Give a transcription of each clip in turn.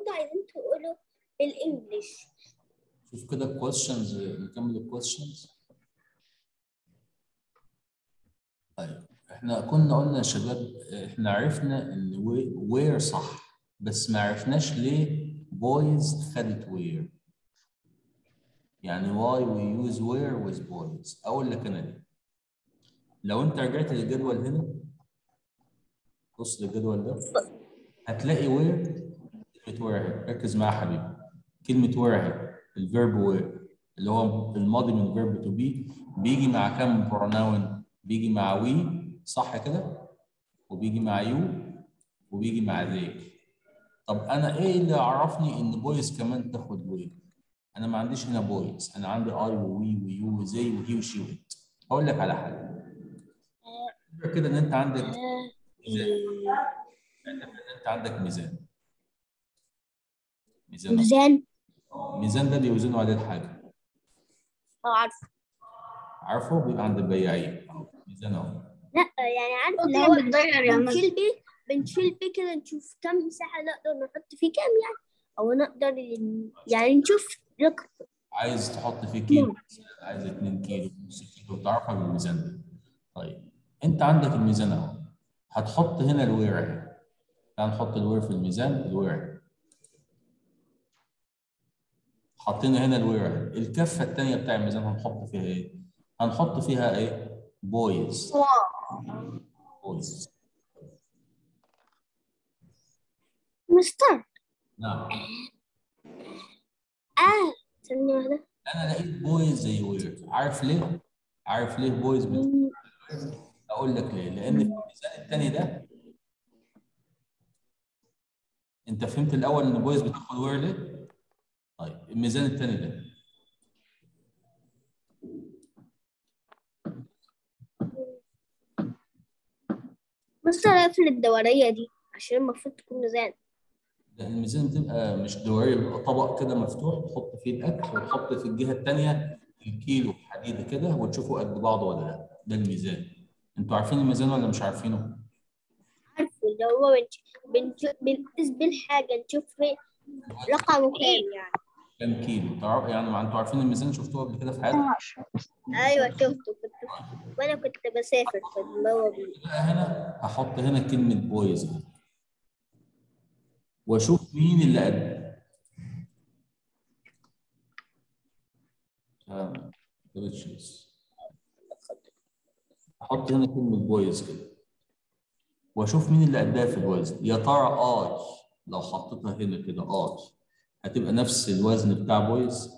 انتوا عايزين تقولوا بالانجلش شوف كده الكويشنز نكمل الكويشنز طيب احنا كنا قلنا يا شباب احنا عرفنا ان وير صح بس ما عرفناش ليه بويز خدت وير يعني why we use where with boys اقول لك انا ليه لو انت رجعت للجدول هنا بص للجدول ده هتلاقي where كلمة where اهي ركز معايا يا حبيبي كلمة where اهي الفيرب where اللي هو الماضي من verb to be بيجي مع كام pronoun بيجي مع we صح كده وبيجي مع you وبيجي مع they طب انا ايه اللي عرفني ان بويز كمان تاخد وي انا ما عنديش هنا بويز انا عندي اي ووي ويو وزي وهي وشي وانت هقول لك على حاجه اعتبر كده ان انت عندك ميزان اعتبر ان انت عندك ميزان ميزان ميزان الميزان ده بيوزنوا عليه الحاجه اه عارفه عارفه بيبقى عند البياعين أهو، ميزان اهو لا يعني عارف اللي اللي هو بتضيع يا مس بنشيل بيه بنشيل بيه كده نشوف كم مساحة نقدر نحط فيه كام يعني أو نقدر ن- يعني نشوف رقم عايز تحط فيه كيلو عايز 2 كيلو نص كيلو تعرفها بالميزان ده طيب انت عندك الميزان اهو هتحط هنا الوير اهي تعال نحط الوير في الميزان الوير حطينا هنا الوير اهي الكفه الثانيه بتاع الميزان هنحط فيها ايه؟ هنحط فيها ايه؟ بويز بويز مستر نعم آه ثانية واحدة انا لقيت بويز زي وير عارف ليه؟ عارف ليه بويز بت... مم، اقول لك ليه؟ لان في الميزان الثاني ده انت فهمت الاول ان بويز بتاخد وير ليه؟ طيب الميزان الثاني ده مستر اقفل الدورية دي عشان المفروض تكون ميزان لان الميزان بتبقى مش دوريه بيبقى طبق كده مفتوح تحط فيه الاكل وتحط في الجهه الثانيه الكيلو حديده كده وتشوفوا قد بعض ولا لا ده الميزان انتوا عارفين الميزان ولا مش عارفينه؟ عارفه اللي هو بنش- بنشوف بنقيس بالحاجة نشوف فين رقمه كام يعني كام كيلو؟ تعرف يعني ما انتوا عارفين الميزان شفتوه قبل كده في حياتك؟ أيوة شفته كنت وأنا كنت بسافر في الموضوع بقى هنا هحط هنا كلمه بويز واشوف مين اللي قد آه، ما كتبتش لسه. احط هنا كلمه بويز كده واشوف مين اللي قدها في الوزن يا ترى اي لو حطيتها هنا كده اي هتبقى نفس الوزن بتاع بويز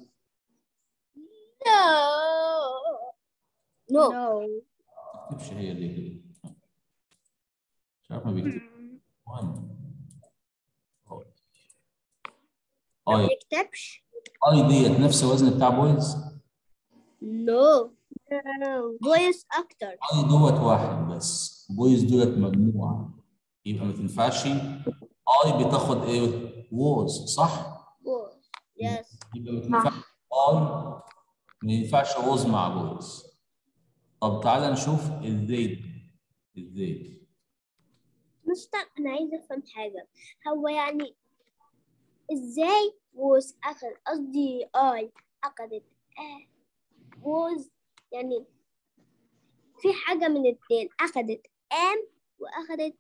نو نو ما تكتبش هي ليه كده مش عارف ما بيكتب مهم ما اي بنكتبش اي ديت نفس الوزن بتاع بويز نو بويس أكتر اي دوت واحد بس بويز دولت مجموعه يبقى ما تنفعش اي بتاخد ايه ووز صح بويس يس يبقى ما تنفعش اي ما ينفعش ووز مع بويز طب تعالى نشوف الزيت الزيت مستر أنا عايزة أفهم حاجة هو يعني إزاي بوز أخذ قصدي آي أخذت آه بوز يعني في حاجة من اتنين أخذت أم وأخذت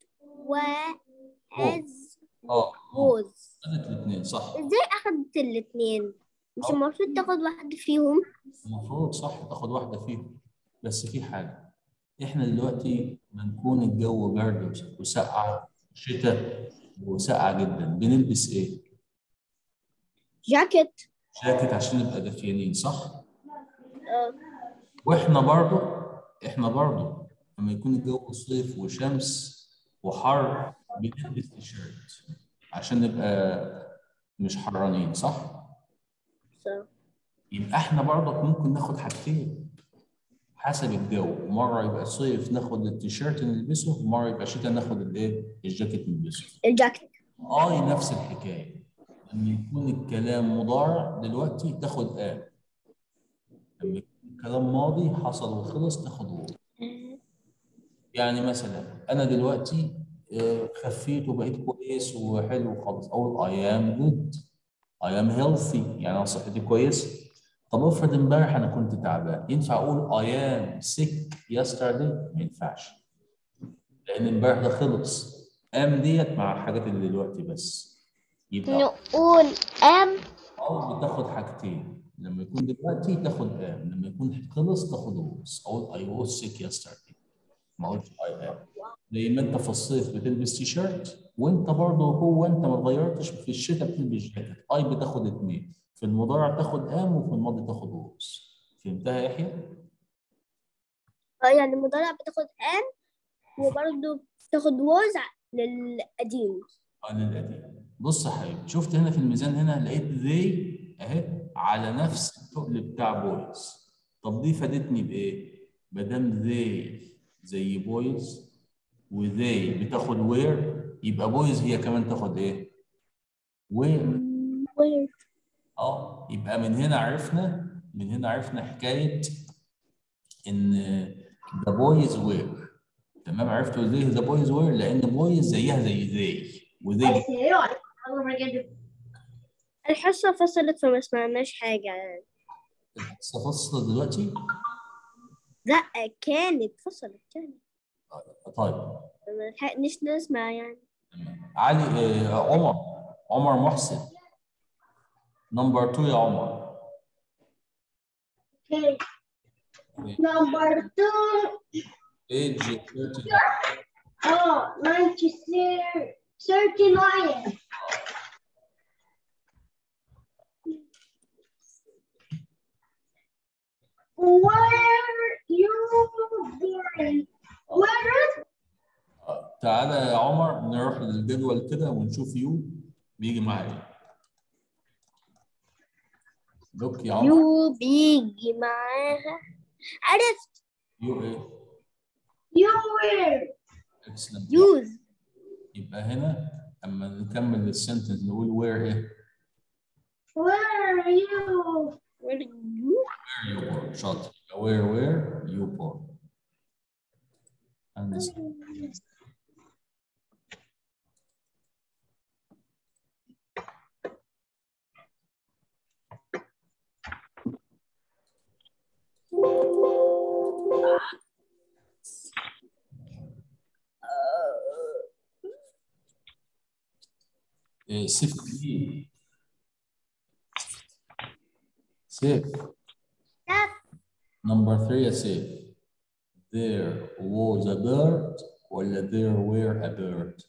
وأز اه بوز خدت الاثنين صح إزاي أخذت الاتنين مش أه. المفروض تاخد واحدة فيهم المفروض صح تاخد واحده فيهم بس في حاجه احنا دلوقتي بنكون الجو برد وسقعه شتاء وسقعه جدا بنلبس ايه؟ جاكيت جاكيت عشان نبقى دافيانين صح؟ آه. واحنا برضو احنا برضو لما يكون الجو صيف وشمس وحر بنلبس تيشيرت عشان نبقى مش حرانين صح؟ so. يبقى احنا برضك ممكن ناخد حاجتين حسب الجو مرة يبقى صيف ناخد التيشيرت نلبسه ومرة يبقى شتاء ناخد الايه الجاكيت نلبسه الجاكيت اي نفس الحكاية لما يكون الكلام مضارع دلوقتي تاخد آ لما يكون الكلام ماضي حصل وخلص تاخد و يعني مثلا انا دلوقتي آه، خفيت وبقيت كويس وحلو خالص اقول I am good I am healthy يعني انا صحتي كويسه طب افرض امبارح انا كنت تعبان ينفع اقول I am sick yesterday ما ينفعش لان امبارح ده خلص am ديت مع الحاجات اللي دلوقتي بس يبقى نقول أم او بتاخد حاجتين لما يكون دلوقتي تاخد am لما يكون خلص تاخد was اقول I was sick yesterday ما اقولش I am زي ما انت في الصيف بتلبس تي شيرت وانت برضه هو انت ما اتغيرتش في الشتاء بتلبس جاكيت اي بتاخد اتنين في المضارع تاخد am وفي الماضي تاخد was فهمتها يا يحيى؟ اه يعني المضارع بتاخد أم وبرضه بتاخد ووز للقديم اه للقديم بص يا حبيبي شفت هنا في الميزان هنا لقيت ذي اهي على نفس التقل بتاع بويز طب دي فادتني بايه؟ ما دام ذي زي بويز وذي بتاخد وير يبقى بويز هي كمان تاخد ايه؟ وير وير اه يبقى من هنا عرفنا من هنا عرفنا حكايه ان ذا بويز وير تمام عرفتوا ليه ذا بويز وير لان بويز زيها زي ذي وذي الحصة فصلت فما سمعناش حاجة يعني فصل دلوقتي لا كانت فصلت كانت طيب ما لحقناش نسمع يعني تمام. علي آه عمر عمر محسن نمبر 2 يا عمر Okay. Number two, ايج 30 oh, 93, 39. Where you going? Where? تعالى يا عمر نروح للجدول كده ونشوف يو بيجي معاه ايه لوك يا عمر يو بيجي معاها عرفت يو ايه You where? اكسلنت يوز يبقى هنا اما نكمل السنتنس نقول وير ايه Where are you? where you where you born شاطر يبقى where where you born understand إيه، سيف ايه سيف نمبر 3 يا سيف there was a bird ولا there were a bird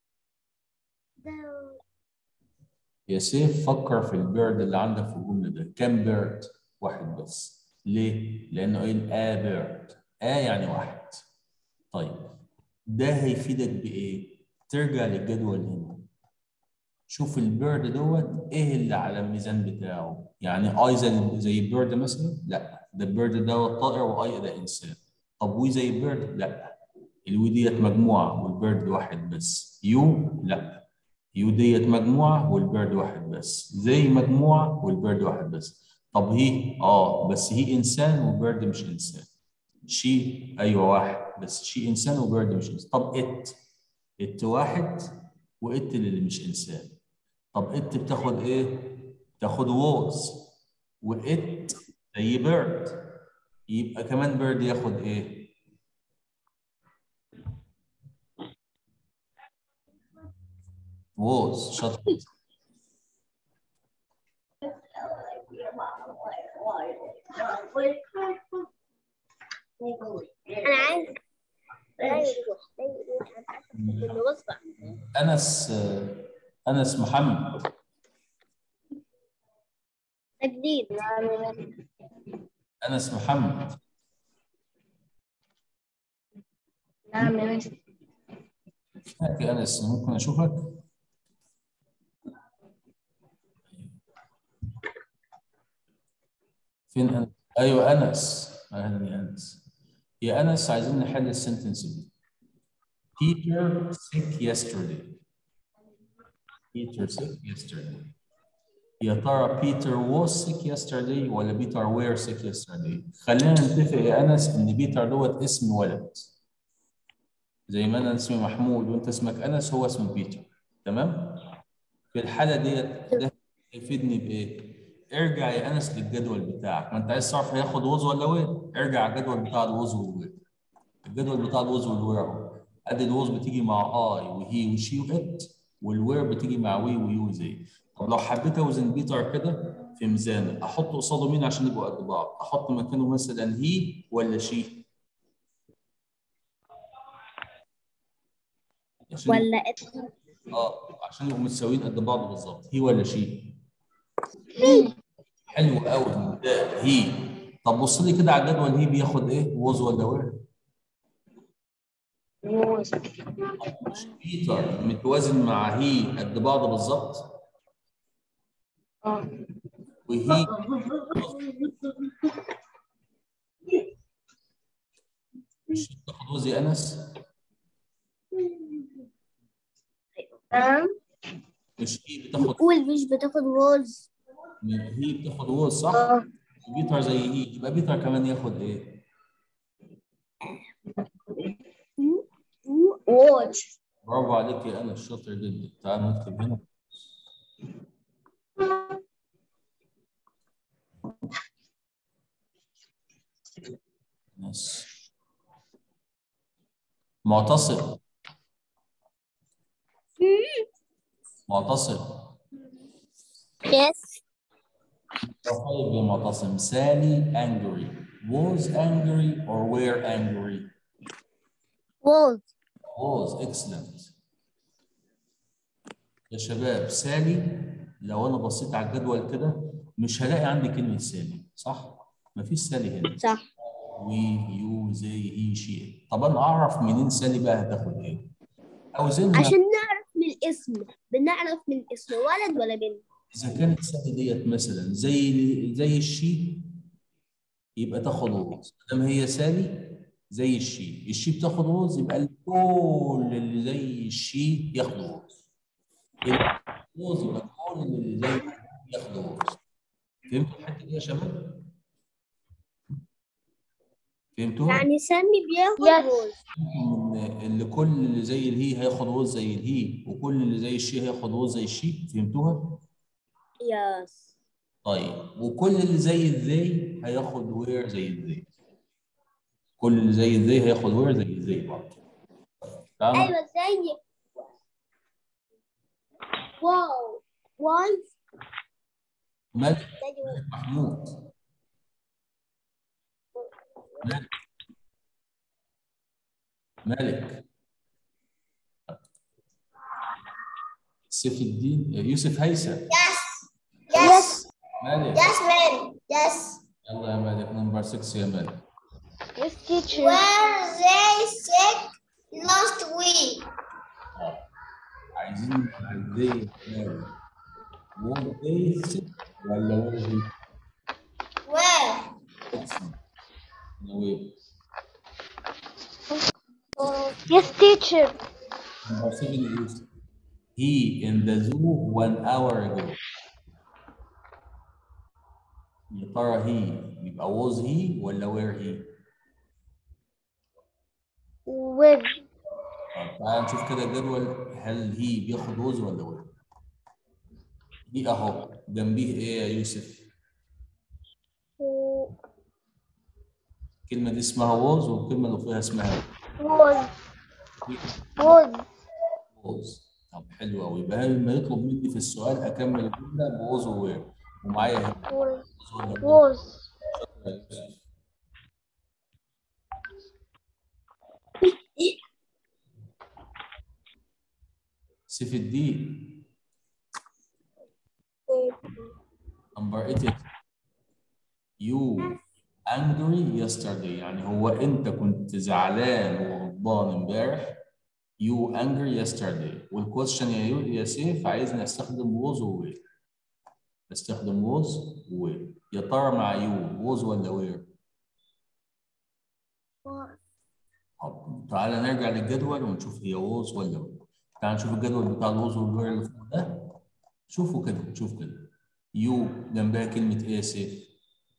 يا سيف فكر في البيرد اللي عندك في الجملة ده كم بيرد واحد بس ليه؟ لأنه قايل a bird a يعني واحد طيب ده هيفيدك بإيه؟ ترجع للجدول هنا شوف البيرد دوت ايه اللي على الميزان بتاعه يعني اي زي زي بيرد مثلا لا ده البيرد دوت طائر واي ده انسان طب وي زي بيرد لا الوي ديت مجموعه والبيرد واحد بس يو لا يو ديت مجموعه والبيرد واحد بس زي مجموعه والبيرد واحد بس طب هي اه بس هي انسان والبيرد مش انسان شي ايوه واحد بس شي انسان وبيرد مش انسان طب ات ات واحد وات اللي مش انسان طب ات بتاخد ايه؟ بتاخد ووز وات زي بيرد يبقى كمان بيرد ياخد ايه؟ ووز شاطر انا عايز عايز يروح عايز يروح انا عارفة انه وصفة انس آه، انس محمد ده جديد انس محمد نعم يا مستر هات يا انس ممكن اشوفك فين انس ايوه انس اهلا يا انس يا انس عايزين نحل السنتنس دي Peter sick yesterday Peter sick yesterday يا ترى بيتر was sick yesterday ولا بيتر were sick yesterday خلينا نتفق يا انس ان بيتر دوت اسم ولد زي ما انا اسمي محمود وانت اسمك انس هو اسمه بيتر تمام في الحاله ديت ده هيفيدني بايه ارجع يا انس للجدول بتاعك ما انت عايز تعرف هياخد ووز ولا وير ارجع على الجدول بتاع الووز والوير الجدول بتاع الووز والوير اهو ادي الووز بتيجي مع اي وهي وشي وات والوير بتيجي مع وي ويو زي طب لو حبيت اوزن بيتر كده في ميزان احط قصاده مين عشان يبقوا قد بعض احط مكانه مثلا هي ولا شي عشان ولا ات اه عشان يبقوا متساويين قد بعض بالظبط هي ولا شي حلو قوي ده هي طب بص لي كده على الجدول هي بياخد ايه ووز ولا وير ووز مش بيتر متوازن مع هي قد بعض بالظبط اه وهي مش بتاخد ووز يا انس نعم مش هي بتاخد بتقول مش بتاخد ووز هي بتاخد ووز صح؟ اه بيتر زي هي يبقى بيتر كمان ياخد ايه؟ ووز برافو عليك يا انس شاطر جدا تعال نكتب هنا بس معتصم معتصم يس طيب يا معتصم سالي angry was angry or were angry ووز was excellent يا شباب سالي لو انا بصيت على الجدول كده مش هلاقي عندي كلمة سالي صح؟ مفيش سالي هنا صح وي يو زي هي شي طب انا اعرف منين سالي بقى هتاخد ايه؟ اوزنها عشان نعرف من الاسم بنعرف من الاسم ولد ولا بنت اذا كانت سالي ديت مثلا زي زي الشي يبقى تاخد ووز ما هي سالي زي الشي الشي بتاخد ووز يبقى كل اللي زي الشي ياخد ووز يبقى ووز يبقى كل اللي زي الشي ياخد ووز فهمتوا الحته دي يا شباب؟ فهمتوها؟ يعني سامي بياخد Yes. ووز ان اللي كل اللي زي الهي هياخد ووز زي الهي وكل اللي زي الشي هياخد ووز زي الشي فهمتوها؟ يس طيب وكل اللي زي الذي هياخد وير زي الذي كل اللي زي الذي هياخد وير زي الذي برضه تمام ايوه زي واو واي مالك زي محمود مالك مالك سيف الدين يوسف هيثم يس مالك يس مان يس يلا يا مالك نمبر 6 يا مالك Yes, teacher. Were they sick last week? عايزين الذي مالك وول they sick ولا وول he Where? Excellent. نويب Yes, teacher. Number seven is he in the zoo one hour ago. يا ترى he يبقى was he ولا were he؟ With طب تعال نشوف كده الجدول هل he بياخد was ولا were؟ دي اهو جنبيه ايه يا يوسف؟ الكلمة دي اسمها was والكلمة اللي فيها اسمها was was was طب حلو قوي يبقى لما يطلب مني في السؤال اكمل الجملة بوز ووير ومعايا هنا was was ولا were؟ was شكرا يا يوسف. سيف الدين number 8 you angry yesterday يعني هو انت كنت زعلان وغضبان امبارح you angry yesterday والكويشن يا يو يا سيف عايزني استخدم was و were استخدم was و were يا ترى مع you was ولا were طب تعالى نرجع للجدول ونشوف هي was ولا were تعالى نشوف الجدول بتاع الوز والوير اللي فوق ده شوفوا كده شوف كده يو جنبها كلمة ايه يا سيف؟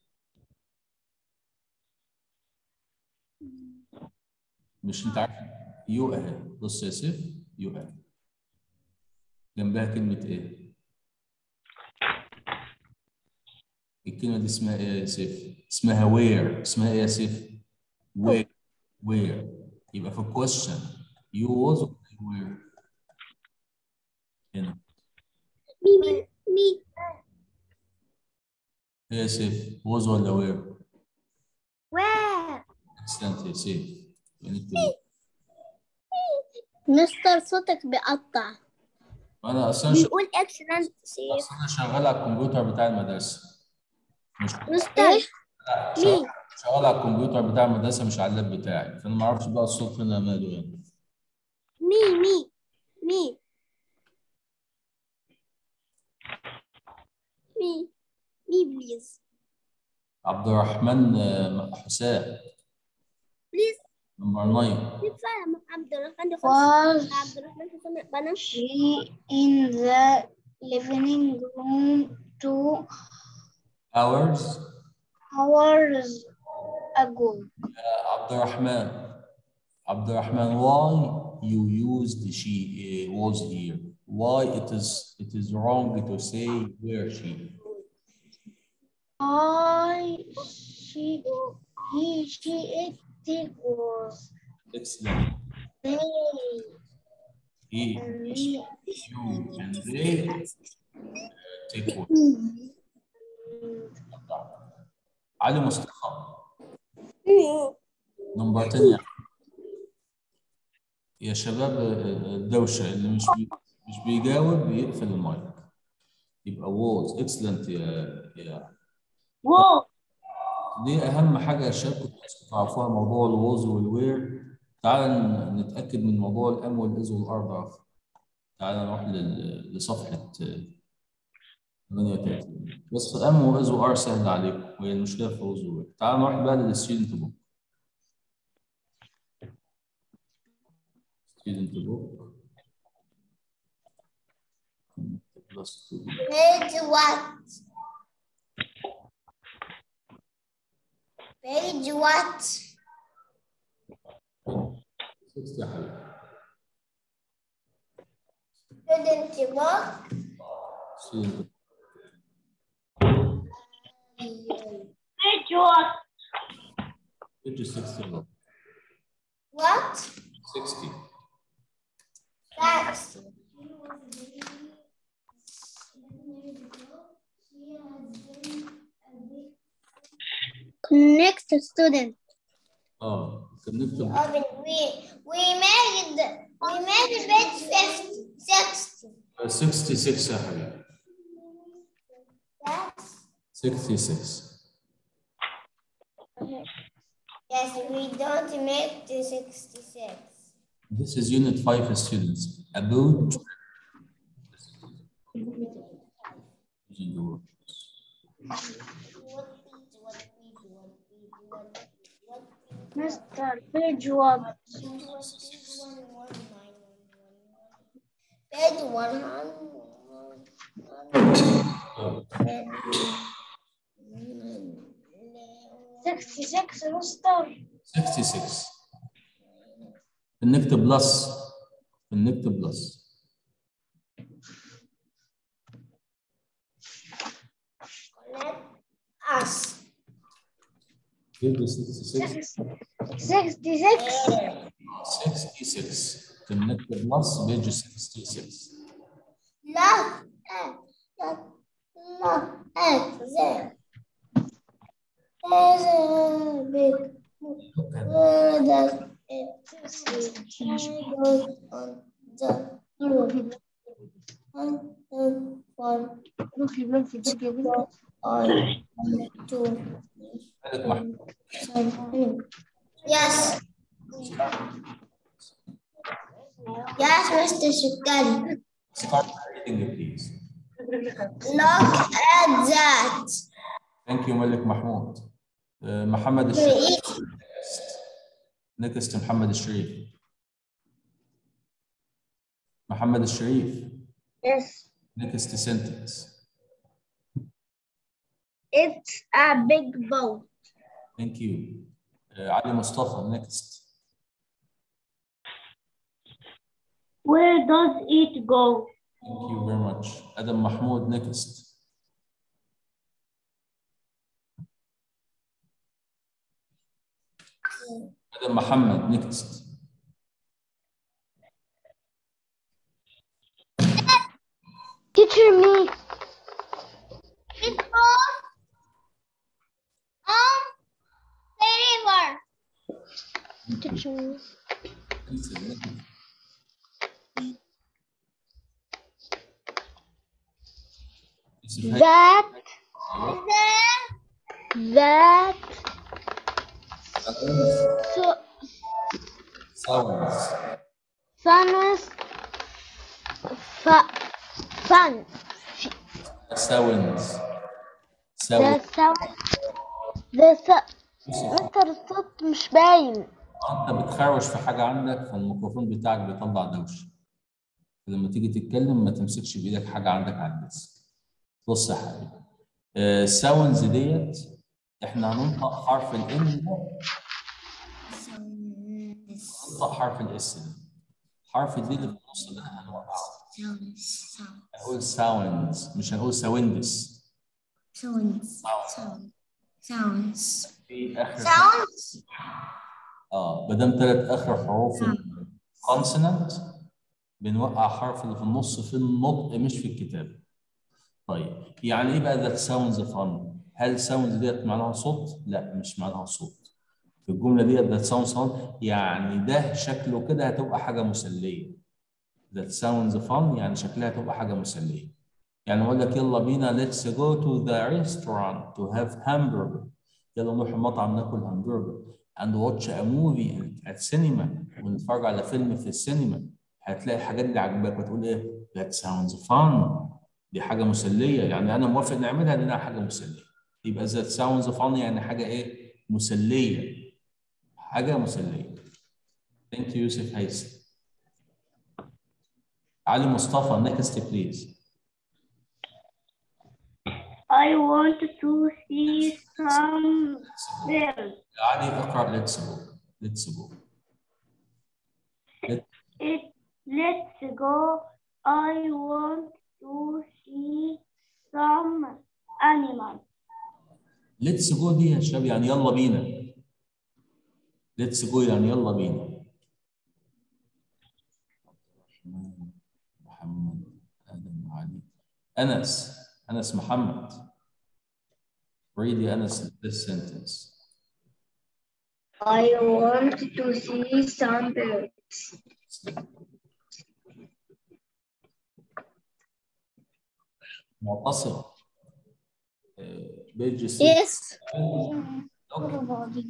مش انت عارف يو اهي بص يا سيف يو اهي جنبها كلمة ايه؟ الكلمة دي اسمها ايه يا سيف؟ اسمها وير اسمها ايه يا سيف؟ وير وير يبقى في الكويشن يو ووز وير هنا مي مي مي ايه يا سيف؟ ووز ولا وير؟ واه اكسلنت يا سيف نكتب مستر صوتك بيقطع انا اصلا ش... بيقول اكسلنت سيف اصلا انا شغال على الكمبيوتر بتاع المدرسة مش مستر شغال شغال على الكمبيوتر بتاع المدرسة مش على اللاب بتاعي فانا ما اعرفش بقى الصوت هنا ماله يعني مي مي مي مي مي بليز عبد الرحمن آه، حسام بليز نمبر 9 مي فعلا عبد الرحمن خلاص Was عبد الرحمن حسام بنا she in the living room two hours hours ago? عبد الرحمن عبد الرحمن why you used she uh, was here why it is it is wrong to say where she I she he she it was excellent they he and us, me you and they uh, take what علي مصطفى نمبر 10 يا شباب آه، الدوشة اللي مش بي مش بيجاوب يقفل المايك يبقى was excellent يا يا دي اهم حاجه يا شباب كنتوا لازم تعرفوها موضوع الووز والوير تعال ن- نتاكد من موضوع الام والاز والار ده تعال نروح لل- لصفحه آه، 38 بس ام واز وار سهل عليكم وهي المشكله في ووز ووير تعال نروح بقى للستودنت بوك ستودنت بوك بلس Page what? Page what? 60 يا حبيبي Student book. student book. Page what? page 60 What? 60 Facts. Next student. اه كان نكتب Open. We we made we made page 50, 60. 66 يا حبيبي Yes. 66 Yes, we don't make the 66. This is unit 5 students about using the words. What page? What page? What page? What what Mr. Page what? Page one Sixty-six, Mr. 66 بنكتب بلس بنكتب بلس us. Give the 66 Sixty-six. 66 بنكتب بلس بيج 66 لا لا لا لا هذا big that it goes on the roof and the one on two مالك محمود Yes. Yes, Mr. Shukari. start reading it please Look at that. thank you مالك محمود آه، محمد الشريف نكست محمد الشريف محمد الشريف Yes. next sentence It's a big boat. thank you آه، علي مصطفى next Where does it go? Thank you very much. Adam Mahmoud, next. Adam Muhammad, next. Teacher me. It goes on the river. Teacher me. Listen, listen. Listen, hey. That The that so Sounds. sounds fa fun. Sounds. The Sounds. sound the sound مستر الصوت مش باين انت بتخروش في حاجه عندك فالميكروفون بتاعك بيطلع دوشه لما تيجي تتكلم ما تمسكش بايدك حاجه عندك على الديسك بص يا حبيبي الساوندز ديت احنا هننطق حرف الام ده ننطق حرف الاس ده حرف الدي اللي في النص ده هنوقعه هنقول ساوندز مش هنقول ساوندس Sounds. Sounds. Sounds. في اخر sounds اه ما دام ثلاث اخر حروف كونسونانت بنوقع حرف اللي في النص في النطق مش في الكتابه. طيب يعني ايه بقى ذات ساوندز فن؟ هل ساوندز ديت معناها صوت؟ لا مش معناها صوت. في الجمله ديت ذات ساوندز فن يعني ده شكله كده هتبقى حاجه مسليه. ذات ساوندز فن يعني شكلها هتبقى حاجه مسليه. يعني اقول لك يلا بينا let's go to the restaurant to have hamburger. يلا نروح المطعم ناكل همبرجر and watch a movie at cinema ونتفرج على فيلم في السينما هتلاقي الحاجات دي عاجباك وتقول ايه that sounds fun دي حاجه مسليه يعني انا موافق نعملها لانها حاجه مسليه يبقى that sounds fun يعني حاجه ايه مسليه حاجه مسليه thank you يوسف هيثم علي مصطفى next please I want to see some birds. علي اقرا let's go let's go It, let's go. I want to see some animals. let's go دي يا شباب يعني يلا بينا let's go يعني يلا بينا محمد آدم علي أنس أنس محمد read the Anas this sentence I want to see some birds. معتصم بيج yes اوكي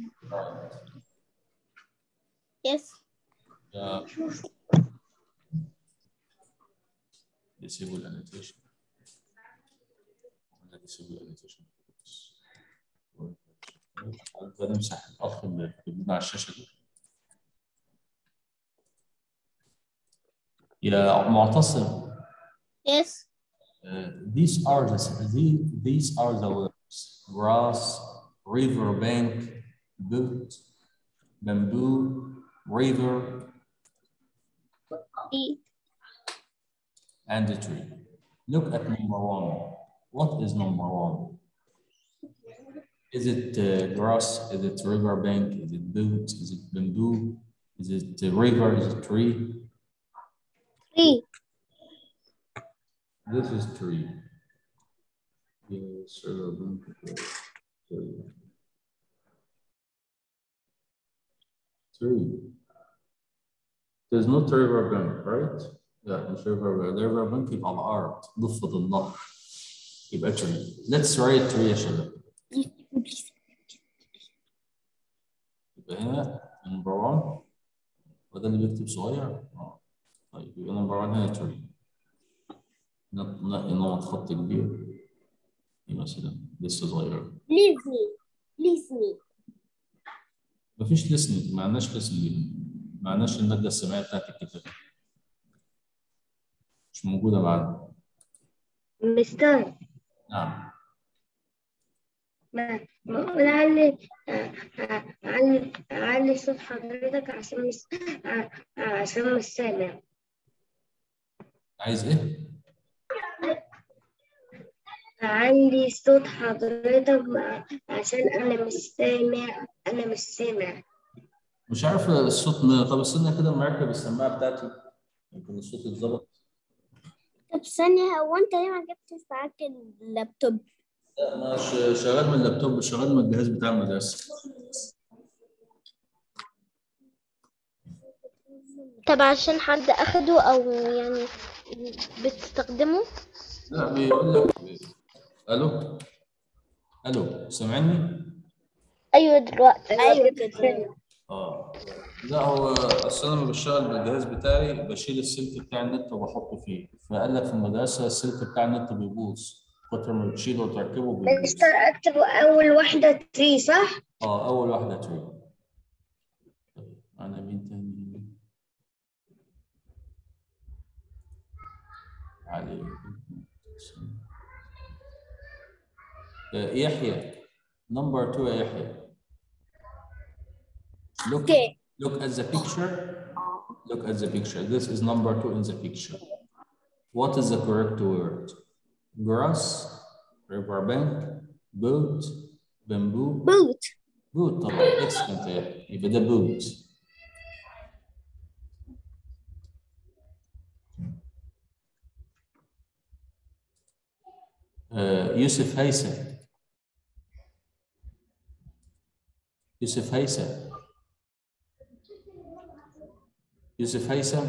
yes يا disable annotation ولا disable annotation بنمسح الاخ اللي موجود على الشاشه دي يا معتصم yes Uh, these are the the- these are the words grass, river bank, boot, bamboo, river, E and a tree. Look at number one. What is number one? Is it uh, grass? Is it river bank? Is it boot? Is it bamboo? Is it a river? Is it tree? three This is tree. Yes, river bank. Tree. Tree. There's no river bank, right? Yeah, مش river bank. The river bank يبقى على الأرض ضفة النهر يبقى tree. Let's write tree يا شباب. يبقى هنا number one وده اللي بيكتب صغير اه طيب يبقى number one هنا tree. نقي نمط خط كبير دي مثلا لسه صغير please me please me مفيش listening ما عندناش listening ما عندناش المادة السمعية بتاعت الكتاب مش موجودة معانا مستر نعم ما ما أقول علي علي علي صوت حضرتك عشان مش ع- عشان مش سامع عايز ايه؟ عندي صوت حضرتك عشان أنا مش سامع أنا مش سامع مش عارف الصوت م... طب استنى كده لما اركب السماعه بتاعتي يمكن الصوت يتظبط طب ثانية هو انت ليه ما جبتش معاك اللابتوب؟ لا ما ش- شغال من اللابتوب شغال من الجهاز بتاع المدرسه طب عشان حد أخده أو يعني بتستخدمه لا بيقول لك الو الو سامعني؟ أيوة دلوقتي ايوه كده اه لا هو اصل انا لما بشتغل بالجهاز بتاعي بشيل السلك بتاع النت وبحطه فيه فقال لك في المدرسه السلك بتاع النت بيبوظ كتر ما بتشيله وتركبه بيبوظ مستر أكتب أول واحدة تري صح؟ اه اول واحده تري انا مين تاني علي آه، يحيى نمبر 2 يا يحيى look Okay. look at the picture look at the picture this is number 2 in the picture what is the correct word grass riverbank boat bamboo بوت boot طبعا excellent يا يحيى يبقى ده boot آه، يوسف هيثم يوسف هيثم يوسف هيثم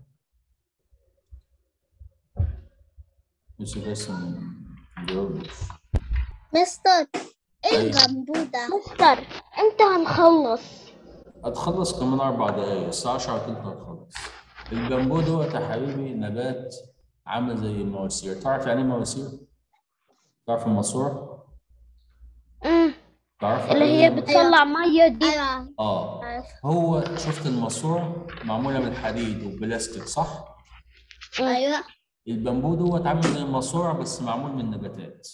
يوسف هيثم ما بيردش. مستر ايه أيوة. الجنبو ده؟ مستر امتى هنخلص هتخلص كمان أربع دقايق الساعة 10 وتلت هتخلص البامبو دوت يا حبيبي نبات عامل زي المواسير تعرف يعني ايه مواسير؟ تعرف الماسورة؟ امم تعرف اللي هي بتطلع مية دي ايوه اه عارف. هو شفت الماسورة معمولة من حديد وبلاستيك صح؟ ايوه البامبو دوت عامل زي الماسورة بس معمول من نباتات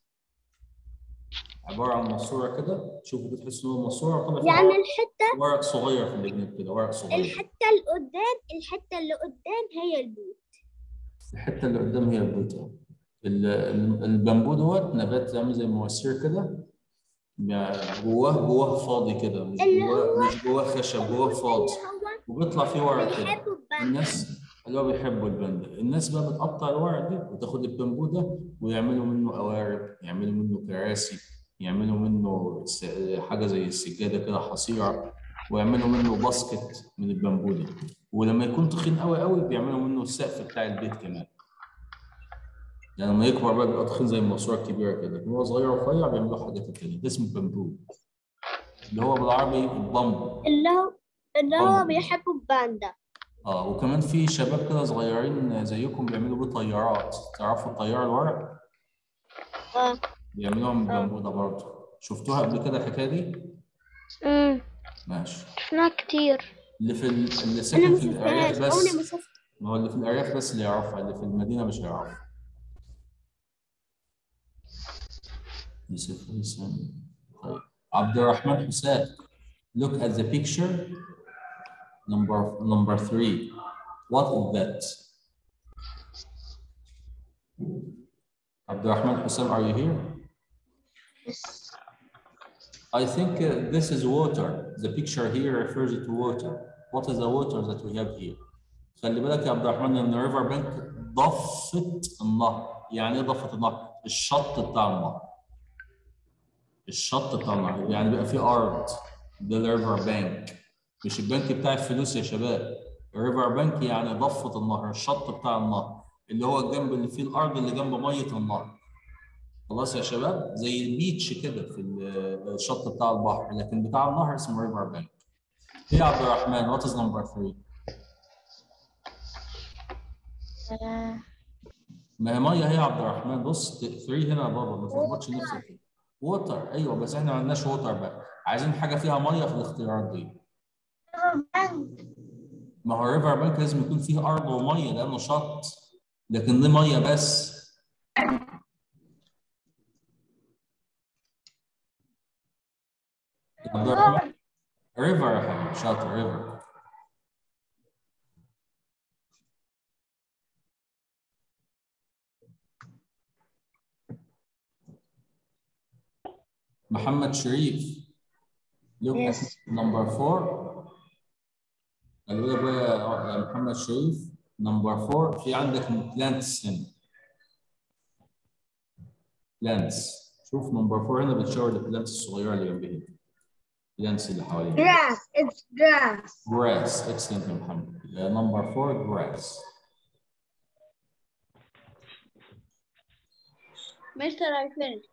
عبارة عن ماسورة كده شوفوا بتحس إن هو ماسورة طبعا يعني الحتة ورق صغير في الجنب كده ورق صغير الحتة اللي قدام الحتة اللي قدام هي البوت الحته اللي قدام هي البيضة ال- ال- البامبو دوت نبات عامل زي المواسير كده يعني جواه جواه فاضي كده مش اللي جواه مش جواه خشب جواه فاضي اللي هو وبيطلع فيه ورق كده بيحبوا البنك الناس اللي هو بيحبوا الباندا الناس بقى بتقطع الورق دي وتاخد البامبو ده ويعملوا منه قوارب يعملوا منه كراسي يعملوا منه س- حاجه زي السجاده كده حصيره ويعملوا منه باسكت من البامبو ده ولما يكون تخين قوي قوي بيعملوا منه السقف بتاع البيت كمان يعني لما يكبر بقى بيبقى تخين زي الماسوره الكبيره كده لكن هو صغير ورفيع بيعملوا حاجات تانية ده اسمه بامبو اللي هو بالعربي البامبو اللي هو اللي هو بامبو. بيحبوا الباندا اه وكمان في شباب كده صغيرين زيكم بيعملوا بيه طيارات تعرفوا الطياره الورق اه بيعملوها من البامبو ده برضه شفتوها قبل كده الحكايه دي امم ماشي شفناها كتير اللي في ال- اللي انا ساكن ما في الارياف شفتهاش عمري ما بس شفت ما هو اللي في الارياف بس اللي يعرفها اللي في المدينه مش هيعرفها يوسف حسام طيب عبد الرحمن حسام look at the picture number number three what is that عبد الرحمن حسام are you here I think uh, this is water. The picture here refers to water. What is the water that we have here? خلي بالك يا عبد الرحمن ان ريفر بانك ضفة النهر، يعني ايه ضفة النهر؟ الشط بتاع النهر. الشط بتاع النهر، يعني بيبقى فيه ارض ده الريفر بانك. مش البنك بتاع الفلوس يا شباب. الريفر بانك يعني ضفة النهر، الشط بتاع النهر، اللي هو الجنب اللي فيه الارض اللي جنب مية النهر. خلاص يا شباب زي البيتش كده في ال- الشط بتاع البحر لكن بتاع النهر اسمه ريفر بانك ايه يا عبد الرحمن وات از نمبر 3 ما هي ميه هي يا عبد الرحمن بص 3 هنا يا بابا ما تلخبطش نفسك كده ووتر ايوه بس احنا ما عندناش ووتر بقى عايزين حاجه فيها ميه في الاختيارات دي ما هو ريفر بانك لازم يكون فيه ارض وميه لانه شط لكن دي ميه بس عبد الرحمن ريفر يا حبيبي شاطر ريفر محمد شريف look at Yes. number four خلي بالك بقى يا محمد شريف نمبر فور في عندك بلانتس هنا بلانتس شوف نمبر فور هنا بتشاور البلانتس الصغيره اللي جنبها بلانتس اللي حواليها Grass. It's grass. grass excellent يا محمد نمبر فور grass Mister, I finished.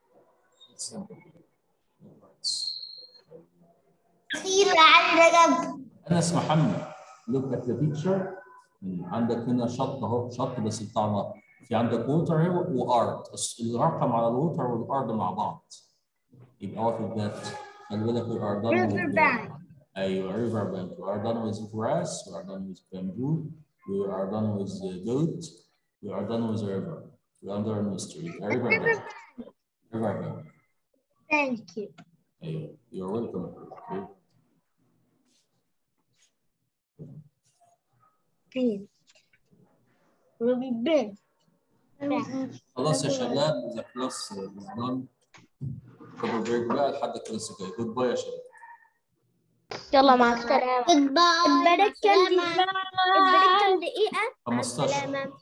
أخيرا عندك انس محمد look at the picture عندك هنا شط اهو شط بس بتاع نهر في عندك ووتر وارض الرقم على الووتر والارض مع بعض يبقى واخد ذات خلي بالك we are done River with bank. ايوه river bank we are done with grass we are done with bamboo we are done with the goat we are done with river we are done with street a river bank river bank Thank you. ايوه you're welcome okay. Green. Ruby bin. خلاص يا شباب ذا كلاس از دون خدوا بريك بقى لحد الكلاس الجاي جود باي يا شباب يلا مع السلامة Goodbye البريك كان مع السلامة. البريك كان دقيقة مع 15 السلامة